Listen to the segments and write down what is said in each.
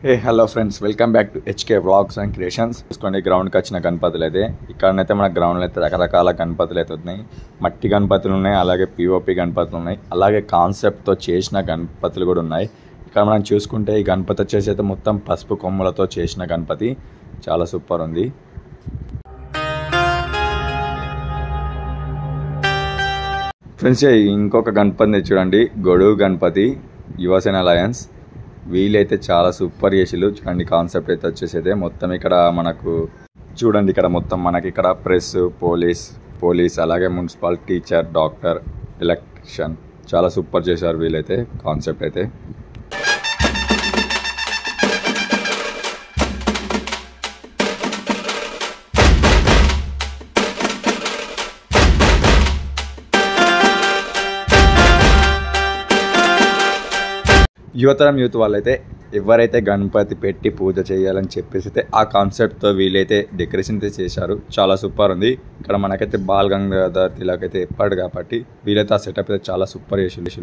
hey hello friends welcome back to HK vlogs and creations చూసుకోండి గ్రౌండ్కి వచ్చిన గణపతులు అయితే ఇక్కడనైతే మన గ్రౌండ్లో అయితే రకరకాల గణపతులు అయితే ఉన్నాయి మట్టి గణపతులు ఉన్నాయి అలాగే పిఓపి గణపతులు ఉన్నాయి అలాగే కాన్సెప్ట్తో చేసిన గణపతులు కూడా ఉన్నాయి ఇక్కడ మనం చూసుకుంటే ఈ గణపతి వచ్చేసి అయితే మొత్తం పసుపు కొమ్ములతో చేసిన గణపతి చాలా సూపర్ ఉంది ఫ్రెండ్స్ ఇంకొక గణపతిని చూడండి గొడుగు గణపతి యువసేన అలయన్స్ వీళ్ళైతే చాలా సూపర్ చేసిలు చూడండి కాన్సెప్ట్ అయితే వచ్చేసి అయితే మొత్తం ఇక్కడ మనకు చూడండి ఇక్కడ మొత్తం మనకి ఇక్కడ ప్రెస్ పోలీస్ పోలీస్ అలాగే మున్సిపల్ టీచర్ డాక్టర్ ఎలక్ట్రిషియన్ చాలా సూపర్ చేశారు వీళ్ళైతే కాన్సెప్ట్ అయితే యువతరం యూత్ వాళ్ళైతే ఎవరైతే గణపతి పెట్టి పూజ చేయాలని చెప్పేసి అయితే ఆ కాన్సెప్ట్తో వీళ్ళైతే డెకరేషన్ అయితే చేశారు చాలా సూపర్ ఉంది ఇక్కడ మనకైతే బాల్ గంగాధర్ తిలక్ అయితే ఎప్పాడు కాబట్టి వీళ్ళైతే ఆ సెటప్ అయితే చాలా సూపర్ చేసి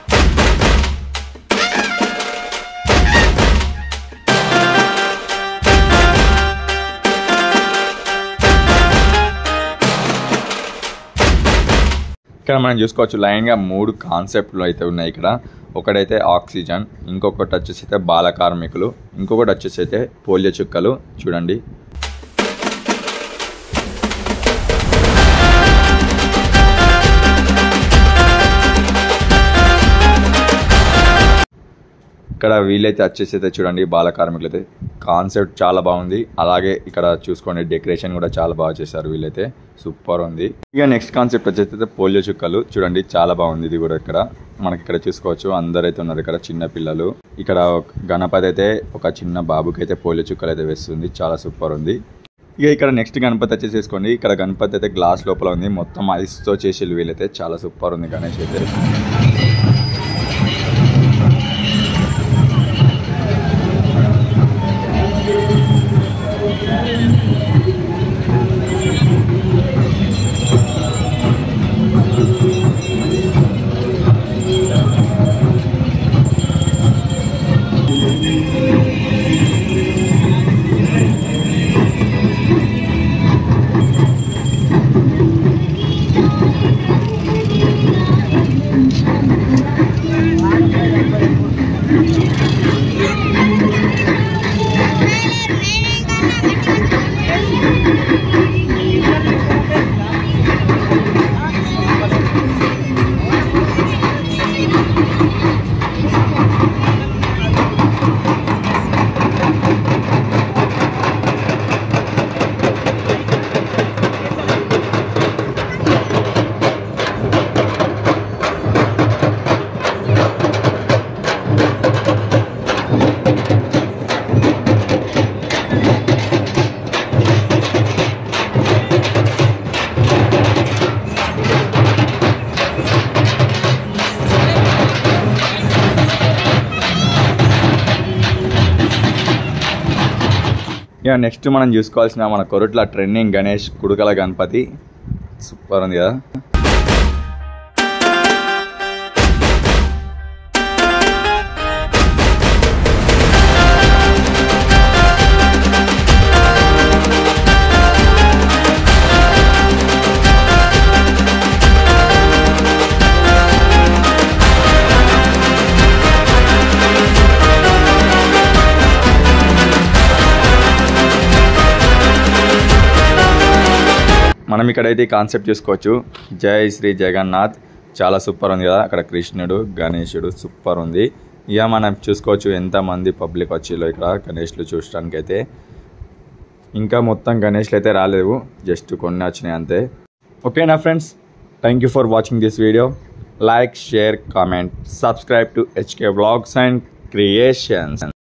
ఇక్కడ మనం చూసుకోవచ్చు లైన్గా మూడు కాన్సెప్ట్లు అయితే ఉన్నాయి ఇక్కడ ఒకటైతే ఆక్సిజన్ ఇంకొకటి వచ్చేసి అయితే బాల కార్మికులు ఇంకొకటి వచ్చేసి అయితే పోలియో చుక్కలు చూడండి ఇక్కడ వీళ్ళైతే వచ్చేసి అయితే చూడండి బాల కార్మికులు అయితే కాన్సెప్ట్ చాలా బాగుంది అలాగే ఇక్కడ చూసుకోండి డెకరేషన్ కూడా చాలా బాగా చేశారు వీళ్ళైతే సూపర్ ఉంది ఇక నెక్స్ట్ కాన్సెప్ట్ వచ్చేసి అయితే పోలియో చుక్కలు చూడండి చాలా బాగుంది ఇది కూడా ఇక్కడ మనకి ఇక్కడ చూసుకోవచ్చు అందరైతే ఉన్నారు ఇక్కడ చిన్న పిల్లలు ఇక్కడ గణపతి అయితే ఒక చిన్న బాబుకి అయితే పోలియో చుక్కలు అయితే వేస్తుంది చాలా సూపర్ ఉంది ఇక ఇక్కడ నెక్స్ట్ గణపతి వచ్చేసేసుకోండి ఇక్కడ గణపతి అయితే గ్లాస్ లోపల ఉంది మొత్తం ఐస్తో చేసి వీళ్ళైతే చాలా సూపర్ ఉంది గణేష్ అయితే ఇక నెక్స్ట్ మనం చూసుకోవాల్సిన మన కొరుట్ల ట్రెండింగ్ గణేష్ కుడుకల గణపతి సూపర్ ఉంది కదా మనం ఇక్కడైతే ఈ కాన్సెప్ట్ చూసుకోవచ్చు జై శ్రీ జగన్నాథ్ చాలా సూపర్ ఉంది కదా అక్కడ కృష్ణుడు గణేశుడు సూపర్ ఉంది ఇక మనం చూసుకోవచ్చు ఎంతమంది పబ్లిక్ వచ్చిలో ఇక్కడ గణేష్లు చూడటానికి అయితే ఇంకా మొత్తం గణేష్లు అయితే రాలేవు జస్ట్ కొన్ని వచ్చినాయి అంతే ఓకేనా friends thank you for watching this video like share comment subscribe to HK blogs and creations